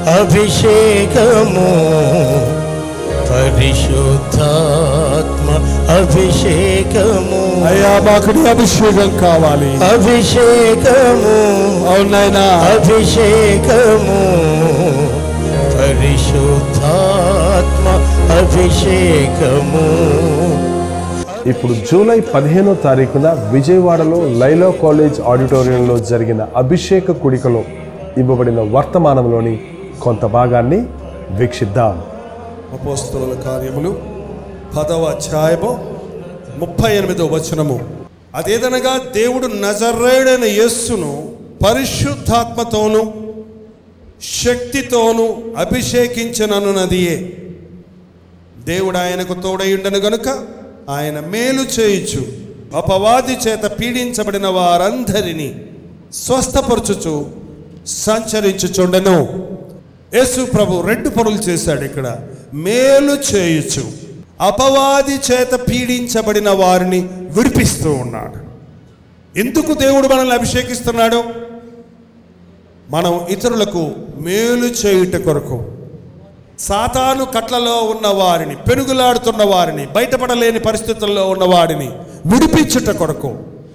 అభిషేకము పరిశుద్ధాత్మ అభిషేకము అయ్యా మాకు నీ అభిషేకం కావాలి అభిషేకము అవునైనా అభిషేకము పరిశుద్ధాత్మ అభిషేకము ఇప్పుడు జూలై పదిహేనో తారీఖున విజయవాడలో లైలో కాలేజ్ ఆడిటోరియంలో జరిగిన అభిషేక కుడికలో ఇవ్వబడిన వర్తమానంలోని కొంత భాగాన్ని వీక్షిద్దాం అపోస్తుల కార్యములు పదవ అధ్యాయము ముప్పై ఎనిమిదవ వచనము అదేదనగా దేవుడు నజరేడైన యేస్సును పరిశుద్ధాత్మతోను శక్తితోను అభిషేకించననున్నదియే దేవుడు ఆయనకు తోడయుండను గనుక ఆయన మేలు చేయుచు అపవాది చేత పీడించబడిన వారందరినీ స్వస్థపరచుచు సంచరించుచుండెను యేసు ప్రభు రెండు పనులు చేశాడు ఇక్కడ మేలు చేయుచు అపవాది చేత పీడించబడిన వారిని విడిపిస్తూ ఉన్నాడు ఎందుకు దేవుడు మనల్ని అభిషేకిస్తున్నాడు మనం ఇతరులకు మేలు చేయుట కొరకు సాతాను కట్లలో ఉన్న వారిని పెనుగులాడుతున్న వారిని బయటపడలేని పరిస్థితుల్లో ఉన్న వారిని విడిపించుట కొరకు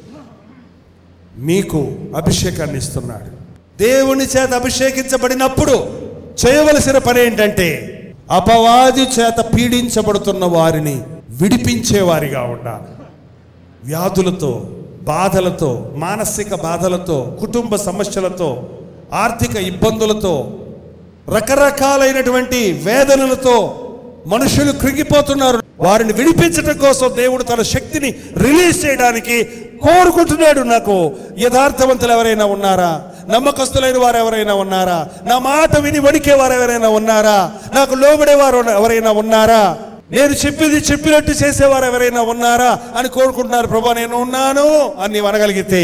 మీకు అభిషేకాన్ని ఇస్తున్నాడు దేవుని చేత అభిషేకించబడినప్పుడు చేయవలసిన పని ఏంటంటే అపవాది చేత పీడించబడుతున్న వారిని విడిపించేవారిగా ఉండాలి వ్యాధులతో బాధలతో మానసిక బాధలతో కుటుంబ సమస్యలతో ఆర్థిక ఇబ్బందులతో రకరకాలైనటువంటి వేదనలతో మనుషులు కృంగిపోతున్నారు వారిని విడిపించడం కోసం దేవుడు తన శక్తిని రిలీజ్ చేయడానికి కోరుకుంటున్నాడు నాకు యథార్థవంతులు ఎవరైనా ఉన్నారా నమ్మకస్తులైన వారు ఎవరైనా ఉన్నారా నా మాట విని వణికే వారు ఎవరైనా ఉన్నారా నాకు లోబడేవారు ఎవరైనా ఉన్నారా నేను చెప్పింది చెప్పినట్టు చేసేవారు ఎవరైనా ఉన్నారా అని కోరుకుంటున్నారు ప్రభా నేను ఉన్నాను అని నీవు అనగలిగితే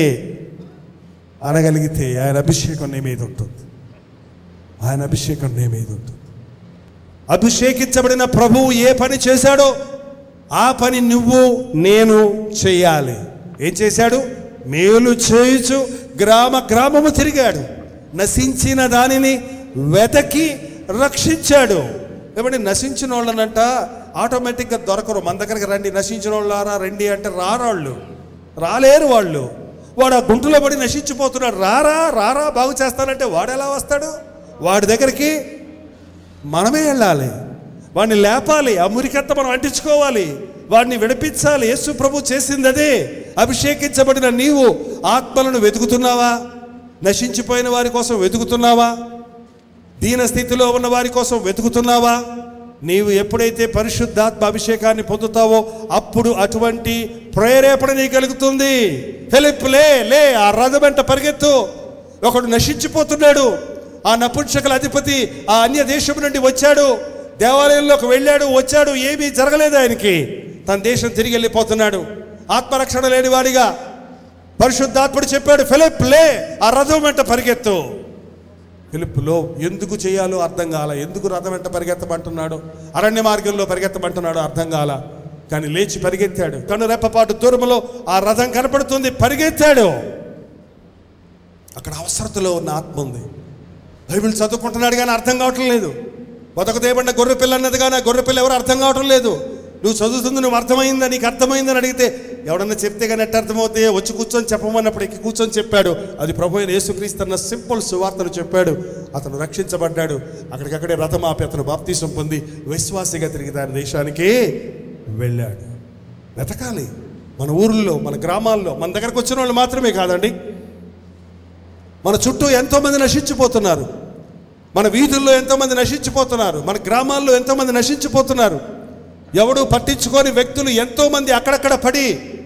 అనగలిగితే ఆయన అభిషేకం నీ మీద ఉంటుంది ఆయన అభిషేకం నీ మీద ఉంటుంది అభిషేకించబడిన ప్రభువు ఏ పని చేశాడో ఆ పని నువ్వు నేను చేయాలి ఏం చేశాడు మేలు చేయుచు గ్రామ గ్రామము తిరిగాడు నశించిన దానిని వెతకి రక్షించాడు ఏమంటే నశించిన వాళ్ళనంట ఆటోమేటిక్గా దొరకరు మన దగ్గరికి రండి నశించిన వాళ్ళారా రండి అంటే రారాళ్ళు రాలేరు వాళ్ళు వాడు ఆ గుంటలో పడి నశించిపోతున్నాడు రారా రారా బాగు చేస్తానంటే వాడు ఎలా వస్తాడు వాడి దగ్గరికి మనమే వెళ్ళాలి వాడిని లేపాలి ఆ మురికంతా మనం అంటించుకోవాలి వాడిని విడిపించాలి యేసు ప్రభు చేసింది అదే అభిషేకించబడిన నీవు ఆత్మలను వెతుకుతున్నావా నశించిపోయిన వారి కోసం వెతుకుతున్నావా దీన స్థితిలో ఉన్న వారి కోసం వెతుకుతున్నావా నీవు ఎప్పుడైతే పరిశుద్ధాత్మ అభిషేకాన్ని పొందుతావో అప్పుడు అటువంటి ప్రేరేపణ నీకు కలుగుతుంది ఫిలిప్ లే లే ఆ రథం వెంట పరిగెత్తు ఒకడు నశించిపోతున్నాడు ఆ నపుంసకుల అధిపతి ఆ అన్య దేశం నుండి వచ్చాడు దేవాలయంలోకి వెళ్ళాడు వచ్చాడు ఏమీ జరగలేదు ఆయనకి తన దేశం తిరిగి వెళ్ళిపోతున్నాడు ఆత్మరక్షణ లేనివాడిగా పరిశుద్ధాత్ముడు చెప్పాడు ఫిలిప్ లే ఆ రథం వెంట పరిగెత్తు ఫిలిప్లో ఎందుకు చేయాలో అర్థం కాల ఎందుకు రథం వెంట పరిగెత్తమంటున్నాడు అరణ్య మార్గంలో పరిగెత్తమంటున్నాడు అర్థం కాల కానీ లేచి పరిగెత్తాడు కన్ను రెప్పపాటు దూరంలో ఆ రథం కనపడుతుంది పరిగెత్తాడు అక్కడ అవసరతలో ఉన్న ఆత్మ ఉంది బైబిల్ చదువుకుంటున్నాడు కానీ అర్థం కావటం లేదు బతక దేబడిన గొర్రె పిల్ల అన్నది కానీ ఆ గొర్రె పిల్ల ఎవరు అర్థం కావటం లేదు నువ్వు చదువుతుంది నువ్వు అర్థమైందా నీకు అర్థమైందని అడిగితే ఎవడన్నా చెప్తే కానీ ఎట్ట అర్థమవుతాయో వచ్చి కూర్చొని చెప్పమన్నప్పుడు ఎక్కి కూర్చొని చెప్పాడు అది ప్రభు అయిన యేసుక్రీస్తు అన్న సింపుల్ సువార్తను చెప్పాడు అతను రక్షించబడ్డాడు అక్కడికక్కడే రథం ఆపి అతను బాప్తీసం పొంది విశ్వాసిగా తిరిగి దాని దేశానికి వెళ్ళాడు వెతకాలి మన ఊర్లో మన గ్రామాల్లో మన దగ్గరకు వచ్చిన వాళ్ళు మాత్రమే కాదండి మన చుట్టూ ఎంతోమంది నశించిపోతున్నారు మన వీధుల్లో ఎంతోమంది నశించిపోతున్నారు మన గ్రామాల్లో ఎంతోమంది నశించిపోతున్నారు ఎవడు పట్టించుకోని వ్యక్తులు ఎంతోమంది అక్కడక్కడ పడి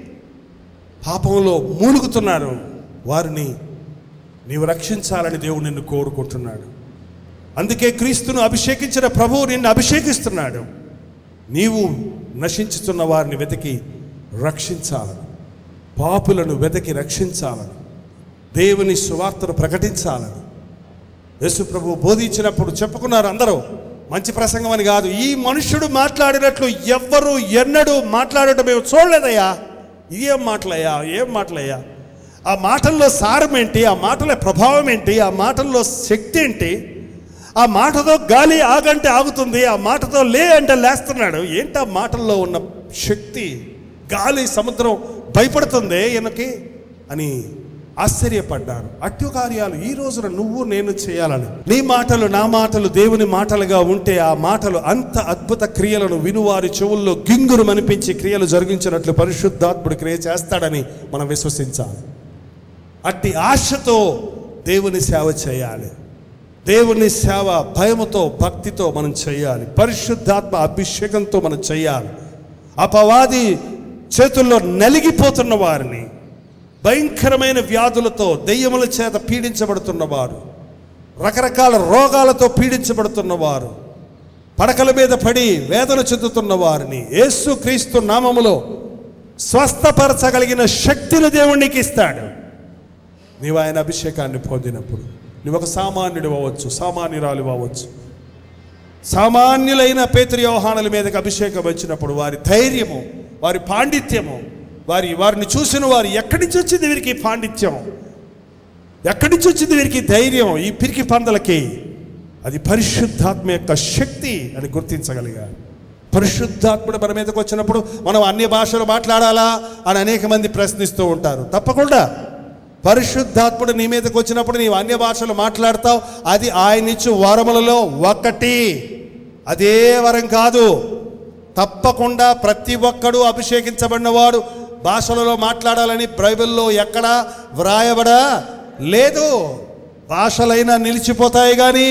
పాపంలో మూలుగుతున్నారు వారిని నీవు రక్షించాలని దేవుడు నిన్ను కోరుకుంటున్నాడు అందుకే క్రీస్తును అభిషేకించిన ప్రభువు నిన్ను అభిషేకిస్తున్నాడు నీవు నశించుతున్న వారిని వెతికి రక్షించాలని పాపులను వెతికి రక్షించాలని దేవుని సువార్తను ప్రకటించాలని యేసు ప్రభు బోధించినప్పుడు చెప్పుకున్నారు అందరూ మంచి ప్రసంగం అని కాదు ఈ మనుషుడు మాట్లాడినట్లు ఎవ్వరు ఎన్నడూ మాట్లాడటం మేము చూడలేదయ్యా ఏం మాటలయ్యా ఏం మాటలయ్యా ఆ మాటల్లో సారం ఏంటి ఆ మాటల ప్రభావం ఏంటి ఆ మాటల్లో శక్తి ఏంటి ఆ మాటతో గాలి ఆగంటే ఆగుతుంది ఆ మాటతో లే అంటే లేస్తున్నాడు ఏంటి ఆ మాటల్లో ఉన్న శక్తి గాలి సముద్రం భయపడుతుంది ఈయనకి అని ఆశ్చర్యపడ్డారు అట్టు కార్యాలు ఈ రోజున నువ్వు నేను చేయాలని నీ మాటలు నా మాటలు దేవుని మాటలుగా ఉంటే ఆ మాటలు అంత అద్భుత క్రియలను వినువారి చెవుల్లో గింగురు అనిపించి క్రియలు జరిగించినట్లు పరిశుద్ధాత్ముడు క్రియ చేస్తాడని మనం విశ్వసించాలి అట్టి ఆశతో దేవుని సేవ చేయాలి దేవుని సేవ భయముతో భక్తితో మనం చేయాలి పరిశుద్ధాత్మ అభిషేకంతో మనం చేయాలి అపవాది చేతుల్లో నలిగిపోతున్న వారిని భయంకరమైన వ్యాధులతో దెయ్యముల చేత పీడించబడుతున్న వారు రకరకాల రోగాలతో పీడించబడుతున్న వారు పడకల మీద పడి వేదన చెందుతున్న వారిని యేసు క్రీస్తు నామములో స్వస్థపరచగలిగిన శక్తిని దేవునికి ఇస్తాడు నీవు ఆయన అభిషేకాన్ని పొందినప్పుడు నువ్వు ఒక సామాన్యుడు అవ్వచ్చు సామాన్యురాలు అవ్వచ్చు సామాన్యులైన పేతృ వ్యవహానాల మీదకి అభిషేకం వచ్చినప్పుడు వారి ధైర్యము వారి పాండిత్యము వారి వారిని చూసిన వారు ఎక్కడి నుంచి వచ్చింది వీరికి ఈ పాండిత్యం ఎక్కడి నుంచి వచ్చింది వీరికి ధైర్యం ఈ పిరికి పందలకి అది పరిశుద్ధాత్మ యొక్క శక్తి అని గుర్తించగలిగారు పరిశుద్ధాత్ముడు మన మీదకి వచ్చినప్పుడు మనం అన్ని భాషలు మాట్లాడాలా అని అనేక మంది ప్రశ్నిస్తూ ఉంటారు తప్పకుండా పరిశుద్ధాత్ముడు నీ మీదకి వచ్చినప్పుడు నీవు అన్య భాషలు మాట్లాడతావు అది ఆయన ఇచ్చు వరములలో ఒకటి అదే వరం కాదు తప్పకుండా ప్రతి ఒక్కడు అభిషేకించబడినవాడు భాషలలో మాట్లాడాలని బైబిల్లో ఎక్కడా వ్రాయబడా లేదు భాషలైనా నిలిచిపోతాయి కానీ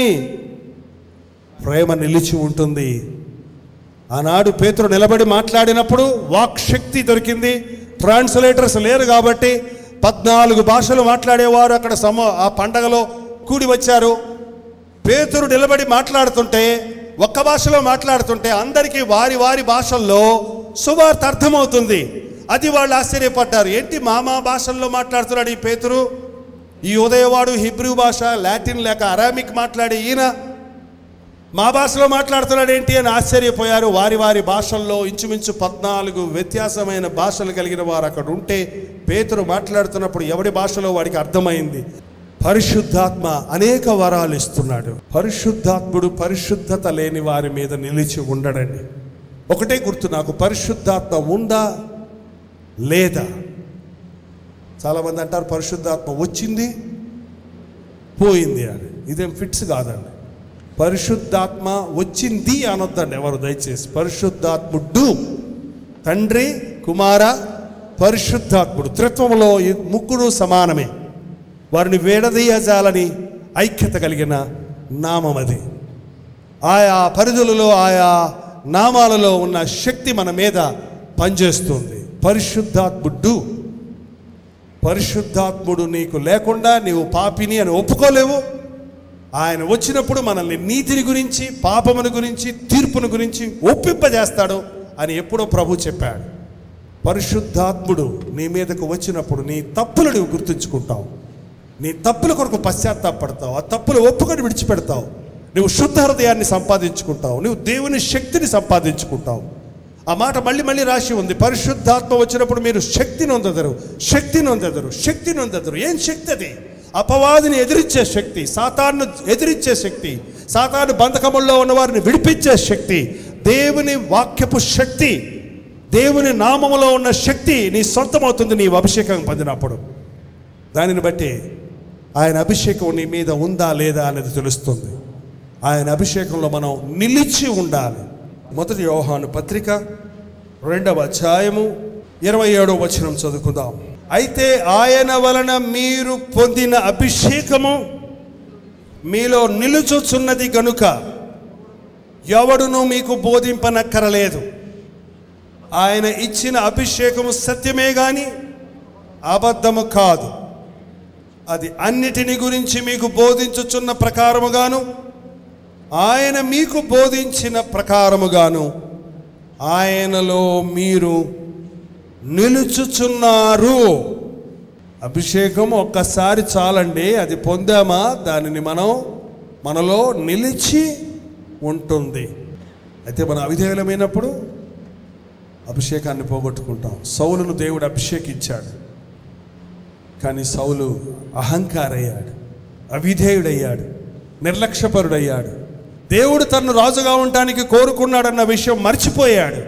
ప్రేమ నిలిచి ఉంటుంది ఆనాడు పేతురు నిలబడి మాట్లాడినప్పుడు వాక్ శక్తి దొరికింది ట్రాన్స్లేటర్స్ లేరు కాబట్టి పద్నాలుగు భాషలు మాట్లాడేవారు అక్కడ సమ ఆ పండగలో కూడి వచ్చారు పేతురు నిలబడి మాట్లాడుతుంటే ఒక్క భాషలో మాట్లాడుతుంటే అందరికీ వారి వారి భాషల్లో సువార్త అర్థమవుతుంది అది వాళ్ళు ఆశ్చర్యపడ్డారు ఏంటి మామా భాషల్లో మాట్లాడుతున్నాడు ఈ పేతురు ఈ ఉదయవాడు హిబ్రూ భాష లాటిన్ లేక అరామిక్ మాట్లాడే ఈయన మా భాషలో మాట్లాడుతున్నాడు ఏంటి అని ఆశ్చర్యపోయారు వారి వారి భాషల్లో ఇంచుమించు పద్నాలుగు వ్యత్యాసమైన భాషలు కలిగిన వారు అక్కడ ఉంటే పేతురు మాట్లాడుతున్నప్పుడు ఎవడి భాషలో వాడికి అర్థమైంది పరిశుద్ధాత్మ అనేక వరాలు ఇస్తున్నాడు పరిశుద్ధాత్ముడు పరిశుద్ధత లేని వారి మీద నిలిచి ఉండడండి ఒకటే గుర్తు నాకు పరిశుద్ధాత్మ ఉందా లేదా చాలామంది అంటారు పరిశుద్ధాత్మ వచ్చింది పోయింది అని ఇదేం ఫిట్స్ కాదండి పరిశుద్ధాత్మ వచ్చింది అనొద్దండి ఎవరు దయచేసి పరిశుద్ధాత్ముడు తండ్రి కుమార పరిశుద్ధాత్ముడు త్రిత్వంలో ఈ ముగ్గురు సమానమే వారిని వేడదీయజాలని ఐక్యత కలిగిన నామం అది ఆయా పరిధులలో ఆయా నామాలలో ఉన్న శక్తి మన మీద పనిచేస్తుంది పరిశుద్ధాత్ముడు పరిశుద్ధాత్ముడు నీకు లేకుండా నీవు పాపిని అని ఒప్పుకోలేవు ఆయన వచ్చినప్పుడు మనల్ని నీతిని గురించి పాపమును గురించి తీర్పును గురించి ఒప్పింపజేస్తాడు అని ఎప్పుడో ప్రభు చెప్పాడు పరిశుద్ధాత్ముడు నీ మీదకు వచ్చినప్పుడు నీ తప్పులు నువ్వు గుర్తుంచుకుంటావు నీ తప్పుల కొరకు పశ్చాత్తాపడతావు ఆ తప్పులు ఒప్పుకొని విడిచిపెడతావు నువ్వు శుద్ధ హృదయాన్ని సంపాదించుకుంటావు నువ్వు దేవుని శక్తిని సంపాదించుకుంటావు ఆ మాట మళ్ళీ మళ్ళీ రాసి ఉంది పరిశుద్ధాత్మ వచ్చినప్పుడు మీరు శక్తిని పొందెదరు శక్తిని పొందెదరు శక్తిని పొందెదరు ఏం శక్తి అది అపవాదిని ఎదిరించే శక్తి సాతాను ఎదిరించే శక్తి సాతాను బంధకముల్లో ఉన్న వారిని విడిపించే శక్తి దేవుని వాక్యపు శక్తి దేవుని నామములో ఉన్న శక్తి నీ సొంతమవుతుంది నీ అభిషేకం పొందినప్పుడు దానిని బట్టి ఆయన అభిషేకం నీ మీద ఉందా లేదా అనేది తెలుస్తుంది ఆయన అభిషేకంలో మనం నిలిచి ఉండాలి మొదటి యోహాను పత్రిక రెండవ అధ్యాయము ఇరవై ఏడవ వచనం చదువుకుందాం అయితే ఆయన వలన మీరు పొందిన అభిషేకము మీలో నిలుచుచున్నది గనుక ఎవడును మీకు బోధింపనక్కరలేదు ఆయన ఇచ్చిన అభిషేకము సత్యమే గాని అబద్ధము కాదు అది అన్నిటిని గురించి మీకు బోధించుచున్న ప్రకారముగాను ఆయన మీకు బోధించిన ప్రకారముగాను ఆయనలో మీరు నిలుచుచున్నారు అభిషేకం ఒక్కసారి చాలండి అది పొందామా దానిని మనం మనలో నిలిచి ఉంటుంది అయితే మనం అవిధేయులమైనప్పుడు అభిషేకాన్ని పోగొట్టుకుంటాం సౌలును దేవుడు అభిషేకించాడు కానీ సౌలు అహంకారయ్యాడు అవిధేయుడయ్యాడు నిర్లక్ష్యపరుడయ్యాడు దేవుడు తనను రాజుగా ఉండటానికి కోరుకున్నాడన్న విషయం మర్చిపోయాడు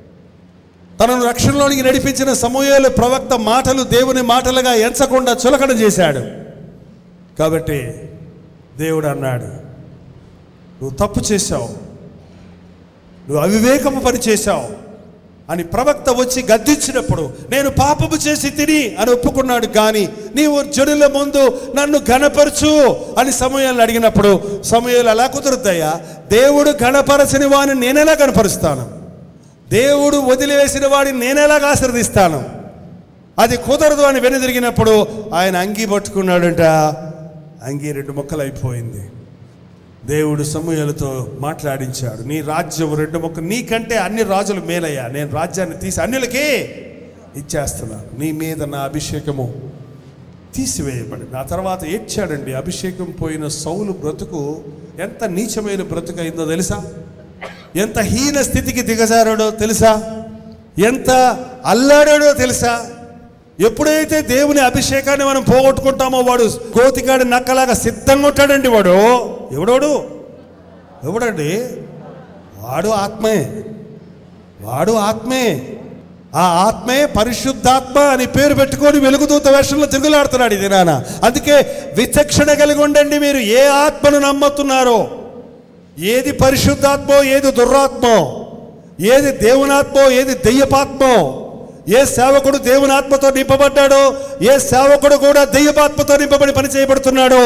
తనను రక్షణలోనికి నడిపించిన సమూహలు ప్రవక్త మాటలు దేవుని మాటలుగా ఎంచకుండా చులకన చేశాడు కాబట్టి దేవుడు అన్నాడు నువ్వు తప్పు చేశావు నువ్వు అవివేకము పని చేశావు అని ప్రవక్త వచ్చి గద్దించినప్పుడు నేను పాపము చేసి తిని అని ఒప్పుకున్నాడు కానీ నీవు జనుల ముందు నన్ను ఘనపరచు అని సమయాలను అడిగినప్పుడు సమయాలు అలా కుదురుతాయా దేవుడు ఘనపరచని వాడిని నేనెలా కనపరుస్తాను దేవుడు వదిలివేసిన వాడిని నేనెలాగా ఆశీర్దిస్తాను అది కుదరదు అని వెనుదిరిగినప్పుడు ఆయన అంగీ పట్టుకున్నాడంట అంగీ రెండు ముక్కలు అయిపోయింది దేవుడు సమూహలతో మాట్లాడించాడు నీ రాజ్యం రెండు మొక్క నీకంటే అన్ని రాజులు మేలయ్యా నేను రాజ్యాన్ని తీసి అన్యులకే ఇచ్చేస్తున్నాను నీ మీద నా అభిషేకము తీసివేయబడి నా తర్వాత ఏడ్చాడండి అభిషేకం పోయిన సౌలు బ్రతుకు ఎంత నీచమైన బ్రతుకు అయిందో తెలుసా ఎంత హీన స్థితికి దిగజారాడో తెలుసా ఎంత అల్లాడాడో తెలుసా ఎప్పుడైతే దేవుని అభిషేకాన్ని మనం పోగొట్టుకుంటామో వాడు కోతిగాడి నక్కలాగా సిద్ధంగా ఉంటాడండి వాడు ఎవడోడు ఎవడండి వాడు ఆత్మే వాడు ఆత్మే ఆ ఆత్మే పరిశుద్ధాత్మ అని పేరు పెట్టుకొని వెలుగుదూత వేషంలో తిరుగులాడుతున్నాడు ఇది నాన్న అందుకే విచక్షణ కలిగి ఉండండి మీరు ఏ ఆత్మను నమ్ముతున్నారో ఏది పరిశుద్ధాత్మో ఏది దుర్రాత్మో ఏది దేవునాత్మో ఏది దెయ్యపాత్మో ఏ సేవకుడు దేవునాత్మతో నింపబడ్డాడో ఏ సేవకుడు కూడా దెయ్యపాత్మతో నింపబడి పని చేయబడుతున్నాడో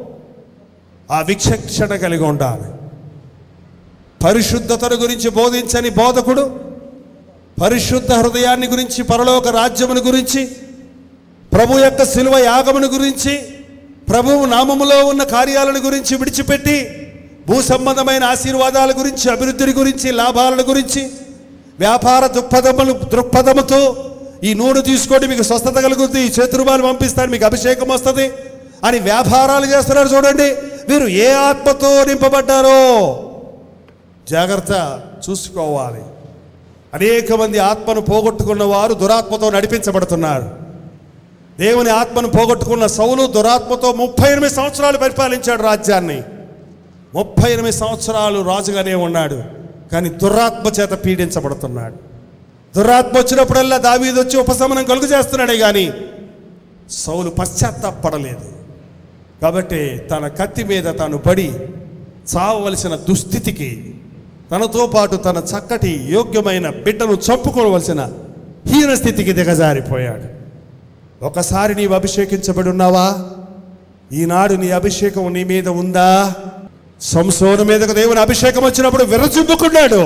ఆ విచక్షణ కలిగి ఉండాలి పరిశుద్ధతను గురించి బోధించని బోధకుడు పరిశుద్ధ హృదయాన్ని గురించి పరలోక రాజ్యమును గురించి ప్రభు యొక్క శిలువ యాగమును గురించి ప్రభువు నామములో ఉన్న కార్యాలను గురించి విడిచిపెట్టి భూ సంబంధమైన ఆశీర్వాదాల గురించి అభివృద్ధిని గురించి లాభాలను గురించి వ్యాపార దృక్పథములు దృక్పథముతో ఈ నూనె తీసుకోండి మీకు స్వస్థత కలుగుతుంది ఈ చేతురుబాలు పంపిస్తాను మీకు అభిషేకం వస్తుంది అని వ్యాపారాలు చేస్తున్నారు చూడండి మీరు ఏ ఆత్మతో నింపబడ్డారో జాగ్రత్త చూసుకోవాలి అనేక మంది ఆత్మను పోగొట్టుకున్న వారు దురాత్మతో నడిపించబడుతున్నారు దేవుని ఆత్మను పోగొట్టుకున్న సౌలు దురాత్మతో ముప్పై ఎనిమిది సంవత్సరాలు పరిపాలించాడు రాజ్యాన్ని ముప్పై ఎనిమిది సంవత్సరాలు రాజుగానే ఉన్నాడు కానీ దురాత్మ చేత పీడించబడుతున్నాడు దురాత్మ వచ్చినప్పుడల్లా దావీదు వచ్చి ఉపశమనం కలుగు చేస్తున్నాడే కానీ సౌలు పశ్చాత్తాపడలేదు కాబట్టి తన కత్తి మీద తాను పడి చావవలసిన దుస్థితికి తనతో పాటు తన చక్కటి యోగ్యమైన బిడ్డను చంపుకోవలసిన హీన స్థితికి దిగజారిపోయాడు ఒకసారి నీవు అభిషేకించబడి ఉన్నావా ఈనాడు నీ అభిషేకం నీ మీద ఉందా సంసోను మీదకు దేవుని అభిషేకం వచ్చినప్పుడు విరచుంపుకున్నాడు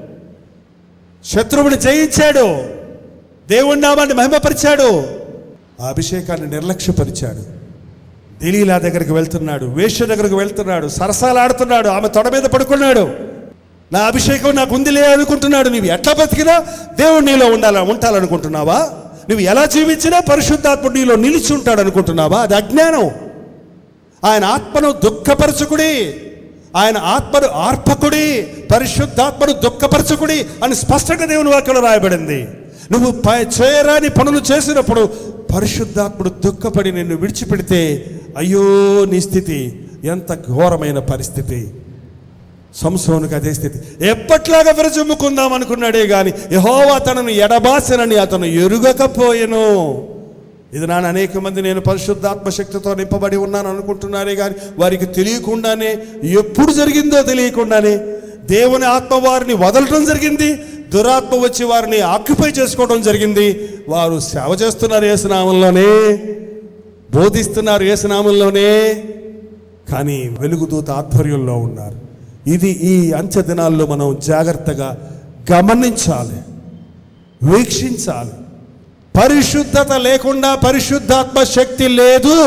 శత్రువుని జయించాడు దేవుని నామాన్ని మహిమపరిచాడు ఆ అభిషేకాన్ని నిర్లక్ష్యపరిచాడు దిలీలా దగ్గరికి వెళ్తున్నాడు వేష్య దగ్గరికి వెళ్తున్నాడు సరసాలాడుతున్నాడు ఆమె తొడ మీద పడుకున్నాడు నా అభిషేకం నాకు ఉందిలే అనుకుంటున్నాడు నీవు ఎట్లా బతికినా దేవుడు నీలో ఉండాల ఉంటాలనుకుంటున్నావా నువ్వు ఎలా జీవించినా పరిశుద్ధాత్ముడు నీలో నిలిచి ఉంటాడు అనుకుంటున్నావా అది అజ్ఞానం ఆయన ఆత్మను దుఃఖపరచుకుడి ఆయన ఆత్మను ఆర్పకుడి పరిశుద్ధాత్మను దుఃఖపరచుకుడి అని స్పష్టంగా దేవుని వాక్యంలో రాయబడింది నువ్వు ప- చేయరాని పనులు చేసినప్పుడు పరిశుద్ధాత్ముడు దుఃఖపడి నిన్ను విడిచిపెడితే అయ్యో నీ స్థితి ఎంత ఘోరమైన పరిస్థితి సంసోనుకు అదే స్థితి ఎప్పట్లాగా విరచుమ్ముకుందాం అనుకున్నాడే గాని యహోవా తనను ఎడబాసనని అతను ఎరుగకపోయెను ఇది నాన్న అనేక మంది నేను పరిశుద్ధాత్మ శక్తితో నింపబడి ఉన్నాను అనుకుంటున్నారే కానీ వారికి తెలియకుండానే ఎప్పుడు జరిగిందో తెలియకుండానే దేవుని ఆత్మ వారిని వదలటం జరిగింది దురాత్మ వచ్చి వారిని ఆక్యుపై చేసుకోవడం జరిగింది వారు సేవ చేస్తున్నారు ఏసునామంలోనే బోధిస్తున్నారు ఏసునామంలోనే కానీ వెలుగుదూత ఆధ్వర్యంలో ఉన్నారు ఇది ఈ అంచె దినాల్లో మనం జాగ్రత్తగా గమనించాలి వీక్షించాలి పరిశుద్ధత లేకుండా పరిశుద్ధాత్మ శక్తి లేదు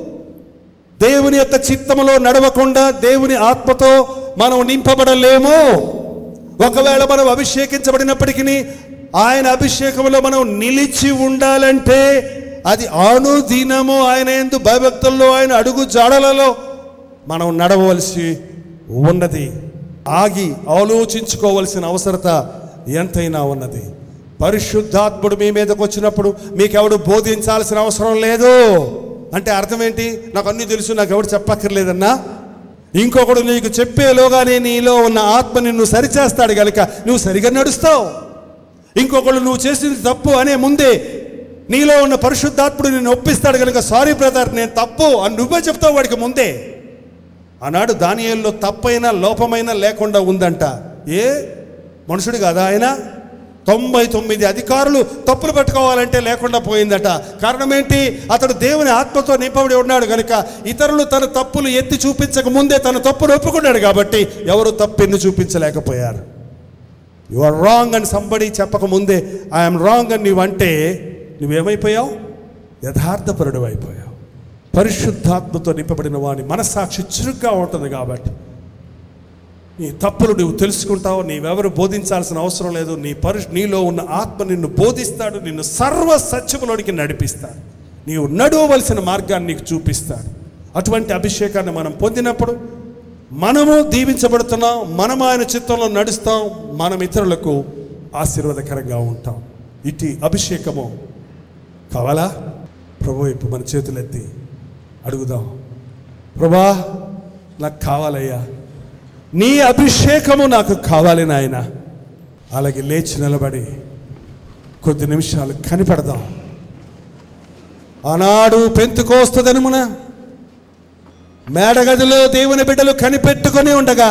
దేవుని యొక్క చిత్తములో నడవకుండా దేవుని ఆత్మతో మనం నింపబడలేము ఒకవేళ మనం అభిషేకించబడినప్పటికీ ఆయన అభిషేకంలో మనం నిలిచి ఉండాలంటే అది అనుదినము ఆయన ఎందు భయభక్తుల్లో ఆయన అడుగు జాడలలో మనం నడవలసి ఉన్నది ఆగి ఆలోచించుకోవలసిన అవసరత ఎంతైనా ఉన్నది పరిశుద్ధాత్ముడు మీ మీదకి వచ్చినప్పుడు మీకెవడు బోధించాల్సిన అవసరం లేదు అంటే అర్థం ఏంటి నాకు అన్నీ తెలుసు నాకు ఎవడు చెప్పక్కర్లేదన్నా ఇంకొకడు నీకు చెప్పేలోగానే నీలో ఉన్న ఆత్మ నిన్ను సరిచేస్తాడు గనుక నువ్వు సరిగా నడుస్తావు ఇంకొకడు నువ్వు చేసింది తప్పు అనే ముందే నీలో ఉన్న పరిశుద్ధాత్ముడు నిన్ను ఒప్పిస్తాడు కనుక సారీ బ్రదర్ నేను తప్పు అని నువ్వే చెప్తావు వాడికి ముందే ఆనాడు దానియేల్లో తప్పైనా లోపమైనా లేకుండా ఉందంట ఏ మనుషుడు కాదా ఆయన తొంభై తొమ్మిది అధికారులు తప్పులు పెట్టుకోవాలంటే లేకుండా పోయిందట కారణం ఏంటి అతడు దేవుని ఆత్మతో నింపబడి ఉన్నాడు కనుక ఇతరులు తన తప్పులు ఎత్తి చూపించక ముందే తన తప్పును ఒప్పుకున్నాడు కాబట్టి ఎవరు తప్పెన్ని చూపించలేకపోయారు యు ఆర్ రాంగ్ అని సంబడి చెప్పక ముందే ఐఎమ్ రాంగ్ అని నీవంటే నువ్వేమైపోయావు యథార్థపరుడు అయిపోయావు పరిశుద్ధాత్మతో నింపబడిన వాని మనస్సాక్షి చురుగ్గా ఉంటుంది కాబట్టి నీ తప్పులు నువ్వు తెలుసుకుంటావు నీవెవరు బోధించాల్సిన అవసరం లేదు నీ పరి నీలో ఉన్న ఆత్మ నిన్ను బోధిస్తాడు నిన్ను సర్వ సత్యములోనికి నడిపిస్తాడు నీవు నడవవలసిన మార్గాన్ని నీకు చూపిస్తాడు అటువంటి అభిషేకాన్ని మనం పొందినప్పుడు మనము దీవించబడుతున్నాం మనం ఆయన చిత్తంలో నడుస్తాం మనం ఇతరులకు ఆశీర్వాదకరంగా ఉంటాం ఇటు అభిషేకము కావాలా ప్రభు వైపు మన చేతులెత్తి అడుగుదాం ప్రభా నాకు కావాలయ్యా నీ అభిషేకము నాకు కావాలి నాయన అలాగే లేచి నిలబడి కొద్ది నిమిషాలు కనిపెడదాం ఆనాడు పెంతుకోస్తుందనుమున మేడగదిలో దేవుని బిడ్డలు కనిపెట్టుకొని ఉండగా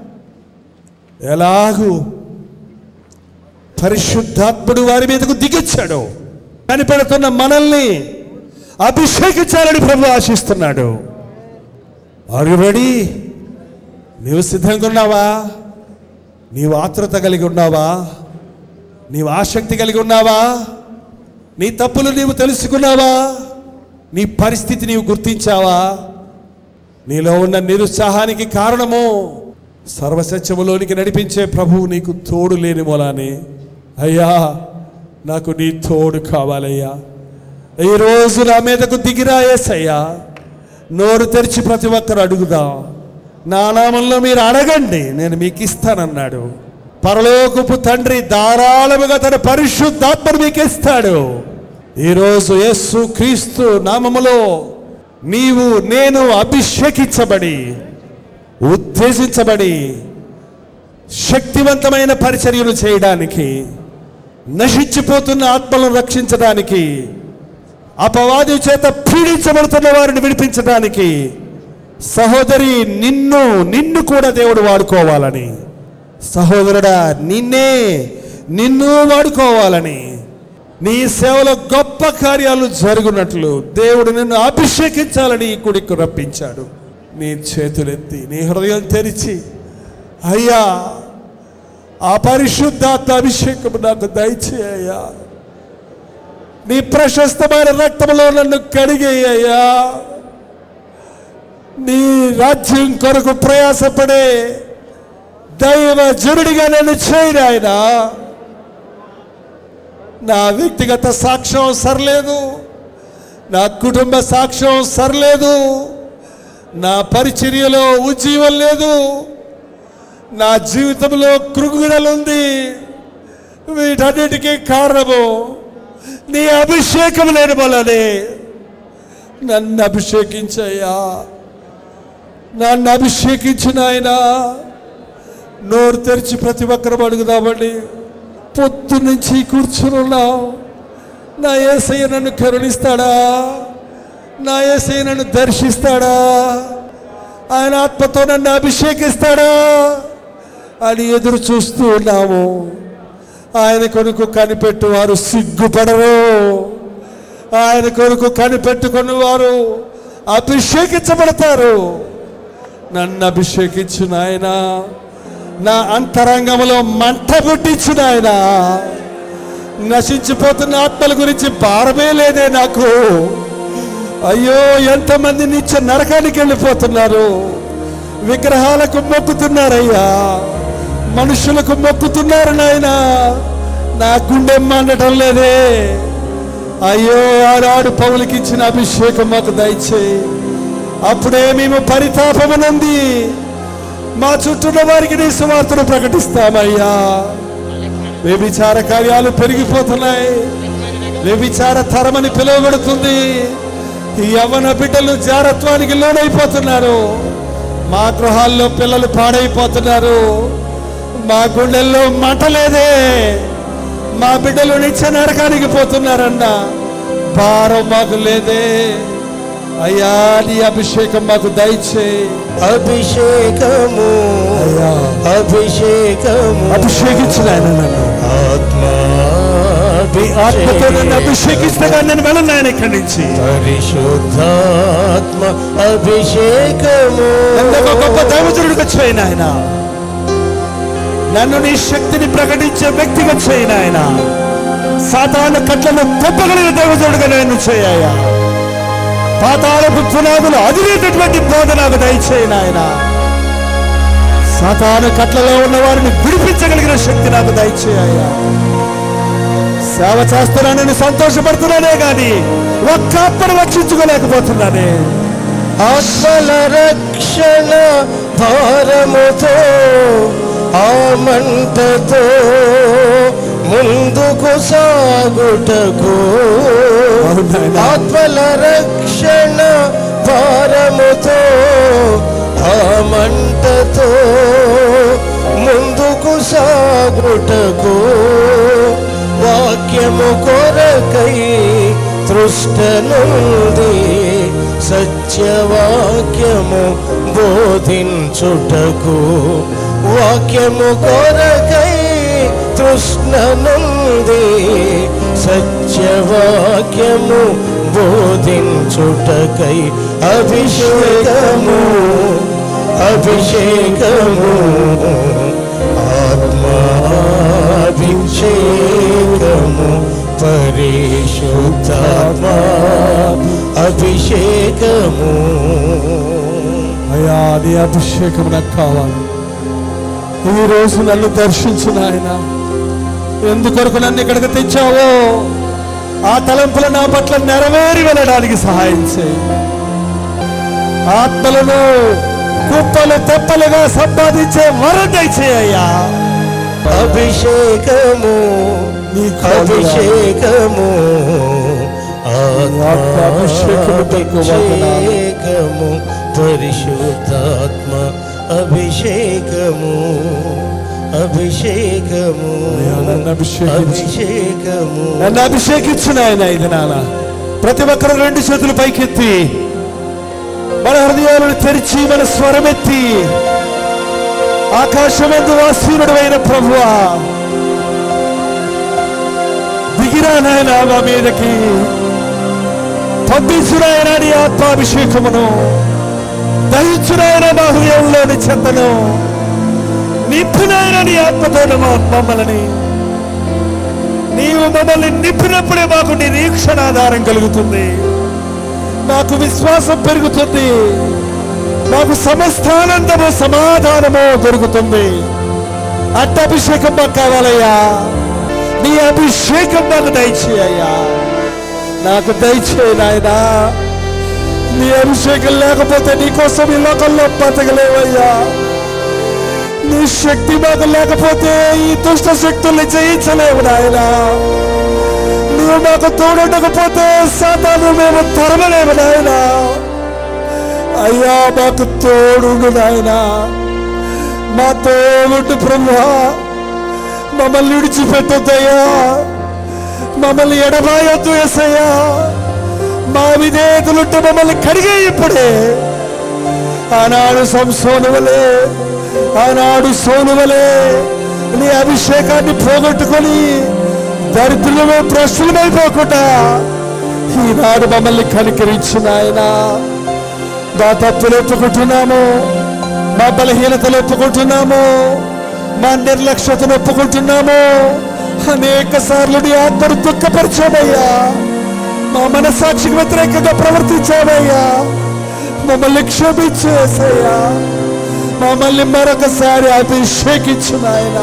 ఎలాగూ పరిశుద్ధాత్ముడు వారి మీదకు దిగొచ్చాడు కనిపెడుతున్న మనల్ని అభిషేకించాలని ప్రభు ఆశిస్తున్నాడు ఆర్ యు రెడీ నీవు సిద్ధంగా ఉన్నావా నీవు ఆత్రత కలిగి ఉన్నావా నీవు ఆసక్తి కలిగి ఉన్నావా నీ తప్పులు నీవు తెలుసుకున్నావా నీ పరిస్థితి నీవు గుర్తించావా నీలో ఉన్న నిరుత్సాహానికి కారణము సర్వసత్యములోనికి నడిపించే ప్రభువు నీకు తోడు లేని మూలానే అయ్యా నాకు నీ తోడు కావాలయ్యా ఈరోజు నా మీదకు దిగిరాయేసయ్యా నోరు తెరిచి ప్రతి ఒక్కరు అడుగుదాం నా నామంలో మీరు అడగండి నేను మీకు ఇస్తానన్నాడు పరలోకపు తండ్రి ధారాళముగా తన పరిశుద్ధాత్మను మీకు ఇస్తాడు ఈరోజు యేసు క్రీస్తు నామములో నీవు నేను అభిషేకించబడి ఉద్దేశించబడి శక్తివంతమైన పరిచర్యలు చేయడానికి నశించిపోతున్న ఆత్మలను రక్షించడానికి అపవాది చేత పీడించబడుతున్న వారిని విడిపించడానికి సహోదరి నిన్ను నిన్ను కూడా దేవుడు వాడుకోవాలని సహోదరుడా నిన్నే నిన్ను వాడుకోవాలని నీ సేవలో గొప్ప కార్యాలు జరుగునట్లు దేవుడు నిన్ను అభిషేకించాలని ఈ కుడికి రప్పించాడు నీ చేతులెత్తి నీ హృదయం తెరిచి అయ్యా ఆ పరిశుద్ధాత్మ అభిషేకం నాకు దయచేయ్యా నీ ప్రశస్తమైన రక్తంలో నన్ను కడిగేయ్యా నీ రాజ్యం కొరకు ప్రయాసపడే దైవ జనుడిగా నన్ను చేయను ఆయన నా వ్యక్తిగత సాక్ష్యం సరలేదు నా కుటుంబ సాక్ష్యం సరలేదు నా పరిచర్యలో ఉజ్జీవం లేదు నా జీవితంలో కృంగుదలుంది వీటన్నిటికీ కారణము నీ అభిషేకం లేని వల్లనే నన్ను అభిషేకించయ్యా నన్ను అభిషేకించిన ఆయన నోరు తెరిచి ప్రతి ఒక్కరం అడుగుదామండి పొద్దు నుంచి కూర్చుని ఉన్నాం నా ఏసయ్య నన్ను కరుణిస్తాడా నా ఏసయ్య నన్ను దర్శిస్తాడా ఆయన ఆత్మతో నన్ను అభిషేకిస్తాడా అని ఎదురు చూస్తూ ఉన్నాము ఆయన కొరకు కనిపెట్టు వారు సిగ్గుపడరు ఆయన కొరకు కనిపెట్టుకుని వారు అభిషేకించబడతారు నన్ను అభిషేకించిన ఆయన నా అంతరంగంలో మంట పుట్టించిన ఆయన నశించిపోతున్న ఆత్మల గురించి భారమే లేదే నాకు అయ్యో ఎంతమంది నిత్య నరకానికి వెళ్ళిపోతున్నారు విగ్రహాలకు మొక్కుతున్నారయ్యా మనుషులకు మొక్కుతున్నారు నాయన నా గుండె మండటం లేదే అయ్యో ఆనాడు పౌలకి ఇచ్చిన అభిషేకం మాకు దయచేయి అప్పుడే మేము పరితాపమునంది మా చుట్టూన్న వారికి నీ సువార్తను ప్రకటిస్తామయ్యా వ్యభిచార కార్యాలు పెరిగిపోతున్నాయి వ్యభిచార తరమని పిలువబడుతుంది ఈ యవన బిడ్డలు జారత్వానికి లోనైపోతున్నారు మా గృహాల్లో పిల్లలు పాడైపోతున్నారు మా గుండెల్లో మంట లేదే మా బిడ్డలు నిత్య నరకానికి పోతున్నారన్న భారం మాకు లేదే అయ్యా నీ అభిషేకం మాకు దయచేయి అభిషేకము అయ్యా. అభిషేకము అభిషేకించిన ఆయన నన్ను ఆత్మా మీ ఆత్మతో నన్ను అభిషేకిస్తే కానీ నేను వెళ్ళను ఆయన ఇక్కడి నుంచి పరిశుద్ధాత్మ అభిషేకము నన్ను ఒక గొప్ప దైవజనుడిగా చేయను ఆయన నన్ను నీ శక్తిని ప్రకటించే వ్యక్తిగా చేయను ఆయన సాతాను కట్లను తప్పగలిగిన దైవజనుడిగా నేను చేయ పాతాళపు పునాదులు అదిరేటటువంటి బోధ నాకు దయచేయను ఆయన సాతాను కట్లలో ఉన్న వారిని విడిపించగలిగిన శక్తి నాకు దయచేయ సేవ చేస్తున్నానని సంతోషపడుతున్నానే గాని ఒక్క ఆత్మను రక్షించుకోలేకపోతున్నానే ఆత్మల రక్షణ భారముతో ఆ మంటతో ముందుకు సాగుటకు అవును నాయనా. ఆత్మల రక్షణ భారముతో ఆ మంటతో ముందుకు సాగుటకు వాక్యము కొరకై తృష్టనుంది సత్యవాక్యము బోధించుటకు వాక్యము కొరకై తృష్ణనుంది సత్యవాక్యము బోధించుటకై అభిషేకము అభిషేకము ఆత్మాభిషేకము పరిశుద్ధాత్మా అభిషేకము అయ్యా నీ అభిషేకం నాకు కావాలి ఈ రోజు నన్ను దర్శించిన ఆయన ఎందుకొరకు నన్ను ఇక్కడికి తెచ్చావో ఆ తలంపులు నా పట్ల నెరవేరి వెళ్ళడానికి సహాయం చేయి ఆత్మలను కుప్పలు తెప్పలుగా సంపాదించే వరం దయచేయ్యా అభిషేకము నీ కాళ్ళ అభిషేకము ఆత్మ అభిషేకము తక్కువ వందనాలు. అభిషేకము పరిశుద్ధాత్మ అభిషేకము అభిషేకము అయ్యా, నన్ను అభిషేకించు. అభిషేకము నన్ను అభిషేకించిన ఆయన ఇది నాన్న ప్రతి ఒక్కరు రెండు చేతులు పైకెత్తి మన హృదయాలను తెరిచి మన స్వరమెత్తి ఆకాశమెందు వాసీనుడు అయిన ప్రభువా దిగిరా నాయన మా మీదకి పంపించునాయన నీ ఆత్మాభిషేకమును దహించునాయన మా హృదయంలోని చెంతను నింపునాయన నీ ఆత్మతో మా మమ్మల్ని నీవు మమ్మల్ని నింపినప్పుడే మాకు నిరీక్షణ ఆధారం కలుగుతుంది మాకు విశ్వాసం పెరుగుతుంది మాకు సమస్తానందము సమాధానము దొరుకుతుంది అట్ట అభిషేకం మాకు కావాలయ్యా నీ అభిషేకం నాకు దయచేయ్యా నాకు దయచేయి నాయనా నీ అభిషేకం లేకపోతే నీ కోసం ఈ లోకంలో బతకలేవయ్యా నీ శక్తి మాకు లేకపోతే ఈ దుష్ట శక్తుల్ని జయించలేవు నాయనా నువ్వు మాకు తోడుండకపోతే సాతాను మేము తరమలేము నాయనా అయ్యా మాకు తోడుండు నాయనా మా తోడు బ్రహ్మా మమ్మల్ని విడిచిపెట్టొద్దయ్యా మమ్మల్ని ఎడబాయొద్దు ఎసయ్యా మా విధేయతలుంటే మమ్మల్ని కడిగే ఇప్పుడే ఆనాడు సంసోను వలే ఆనాడు సోను వలే నీ అభిషేకాన్ని పోగొట్టుకొని దరిద్రులమే ప్రశ్నలమైపోకుండా ఈనాడు మమ్మల్ని కనికరించిన ఆయన మా తప్పులు ఒప్పుకుంటున్నాము మా బలహీనతలు ఒప్పుకుంటున్నాము మా నిర్లక్ష్యతను ఒప్పుకుంటున్నాము అనేక సార్లు నీ ఆత్మను దుఃఖపరిచామయ్యా మా మనసాక్షికి వ్యతిరేకంగా ప్రవర్తించామయ్యా మమ్మల్ని క్షమించేసయ్యా మమ్మల్ని మరొకసారి అభిషేకించు నాయన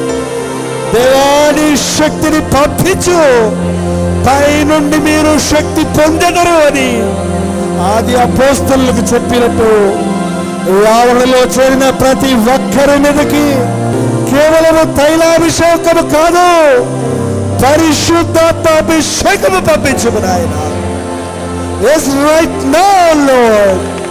దేవాని శక్తిని పంపించు పైనుండి మీరు శక్తి పొందెదరు అని ఆది అపోస్తలకు చెప్పినట్టు ఈ ఆవరణలో చేరిన ప్రతి ఒక్కరి మీదకి కేవలం తైలాభిషేకము కాదు పరిశుద్ధాత్మ అభిషేకము పంపించము నాయన Yes, right now, Lord.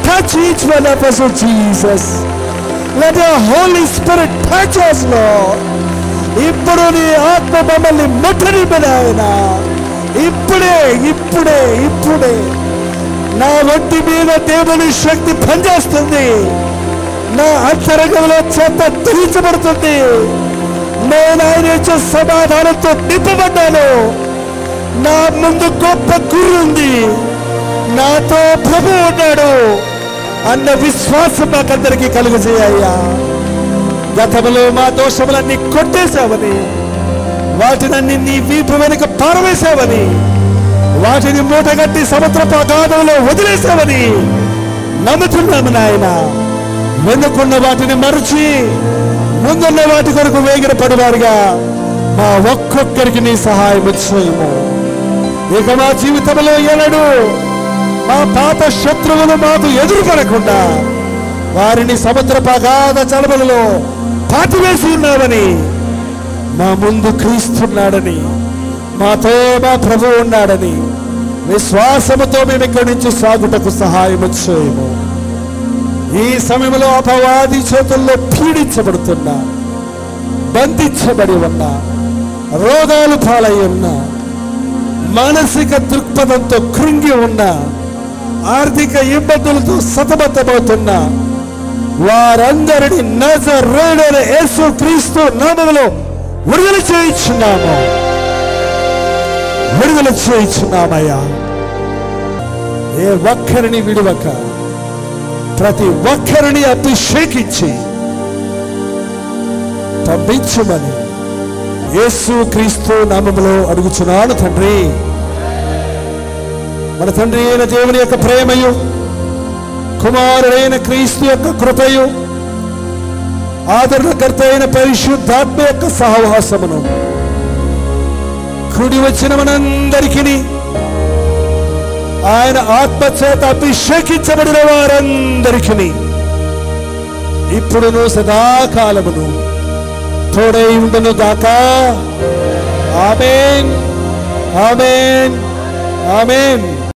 touch each one of us, oh Jesus. Let your Holy Spirit touch us, Lord. ఇప్పుడు నీ ఆత్మ మమ్మల్ని ముట్టనివ్వను ఆయన ఇప్పుడే ఇప్పుడే ఇప్పుడే నా ఒంటి మీద దేవుని శక్తి పనిచేస్తుంది నా అంతరంగంలో చెత్త తీర్చబడుతుంది నేను ఆయన ఇచ్చే సమాధానంతో నింపబడ్డాను నా ముందు గొప్ప గురి ఉంది నాతో ప్రభు ఉన్నాడు అన్న విశ్వాసం మాకందరికీ కలుగజేయ్యా గతంలో మా దోషములన్నీ కొట్టేశావని వాటినన్ని నీ వీపు వెనుక పారవేశావని వాటిని మూటగట్టి సముద్రపు అగాధంలో వదిలేశావని నమ్ముతున్నాము నాయన వెనుకున్న వాటిని మరచి ముందున్న వాటి కొరకు వేగిర పడివారుగా మా ఒక్కొక్కరికి నీ సహాయం చేయము ఇక మా జీవితంలో ఎనడు మా పాత శత్రువులు మాకు ఎదురుపడకుండా వారిని సముద్ర పగాధ చలమలలో పాతివేసి ఉన్నావని మా ముందు క్రీస్తున్నాడని మాతో మా ప్రభు ఉన్నాడని విశ్వాసముతో మేము ఇక్కడి నుంచి సాగుటకు సహాయం చేయము ఈ సమయంలో అపవాది చేతుల్లో పీడించబడుతున్నా బంధించబడి ఉన్నా రోగాలు పాలై ఉన్నా మానసిక దృక్పథంతో కృంగి ఉన్న ఆర్థిక ఇబ్బందులతో సతమతమవుతున్న వారందరిని నజరేడైన యేసు క్రీస్తు నామములో విడుదల చేయించున్నాము విడుదల చేయించున్నామయ్యా ఏ ఒక్కరిని విడువక ప్రతి ఒక్కరిని అభిషేకించి పంపించమని యేసు క్రీస్తు నామములో అడుగుచున్నాను తండ్రి మన తండ్రి అయిన దేవుని యొక్క ప్రేమయు కుమారుడైన క్రీస్తు యొక్క కృపయు ఆదరణకర్త అయిన పరిశుద్ధాత్మ యొక్క సహవాసమును కుడి వచ్చిన మనందరికీ ఆయన ఆత్మ చేత అభిషేకించబడిన వారందరికీ ఇప్పుడును సదాకాలమును తోడై ఉండును గాక ఆమెన్ ఆమెన్ ఆమెన్